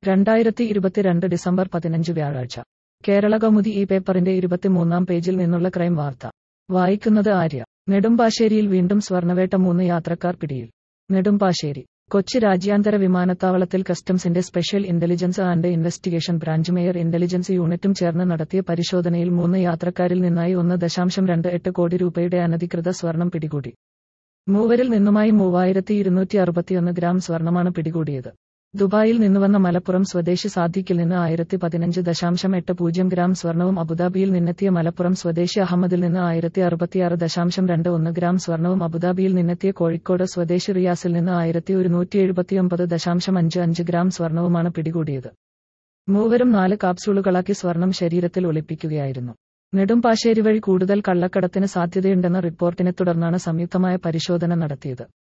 രണ്ടായിരത്തി ഇരുപത്തിരണ്ട് ഡിസംബർ പതിനഞ്ച് വ്യാഴാഴ്ച കേരള കൗമുദി ഈ പേപ്പറിന്റെ ഇരുപത്തിമൂന്നാം പേജിൽ നിന്നുള്ള ക്രൈം വാർത്ത വായിക്കുന്നത് ആര്യ നെടുമ്പാശ്ശേരിയിൽ വീണ്ടും സ്വർണവേട്ട മൂന്ന് യാത്രക്കാർ പിടിയിൽ നെടുമ്പാശ്ശേരി കൊച്ചി രാജ്യാന്തര വിമാനത്താവളത്തിൽ കസ്റ്റംസിന്റെ special intelligence and investigation branch mayor intelligence യൂണിറ്റും ചേർന്ന് നടത്തിയ പരിശോധനയിൽ മൂന്ന് യാത്രക്കാരിൽ നിന്നായി ഒന്ന് ദശാംശം രണ്ട് എട്ട് കോടി രൂപയുടെ അനധികൃത സ്വർണം പിടികൂടി മൂവരിൽ നിന്നുമായി മൂവായിരത്തി ഇരുന്നൂറ്റി അറുപത്തിയൊന്ന് ഗ്രാം സ്വർണമാണ് പിടികൂടിയത് ദുബായിൽ നിന്നുവന്ന മലപ്പുറം സ്വദേശി സാദിഖിൽ നിന്ന് ആയിരത്തി പതിനഞ്ച് ദശാംശം എട്ട് പൂജ്യം ഗ്രാം സ്വർണവും അബുദാബിയിൽ നിന്നെത്തിയ മലപ്പുറം സ്വദേശി അഹമ്മദിൽ നിന്ന് ആയിരത്തി അറുപത്തിയാറ് ദശാംശം രണ്ട് ഒന്ന് ഗ്രാം സ്വർണവും അബുദാബിയിൽ നിന്നെത്തിയ കോഴിക്കോട് സ്വദേശി റിയാസിൽ നിന്ന് ആയിരത്തി ഒരുന്നൂറ്റി എഴുപത്തിയൊമ്പത് ദശാംശം അഞ്ച് അഞ്ച് ഗ്രാം സ്വർണവുമാണ് പിടികൂടിയത് മൂവരും നാല് കാപ്സ്യൂളുകളാക്കി സ്വർണം ശരീരത്തിൽ ഒളിപ്പിക്കുകയായിരുന്നു നെടുമ്പാശ്ശേരി വഴി കൂടുതൽ കള്ളക്കടത്തിന് സാധ്യതയുണ്ടെന്ന റിപ്പോർട്ടിനെ തുടർന്നാണ് സംയുക്തമായ പരിശോധന നടത്തിയത്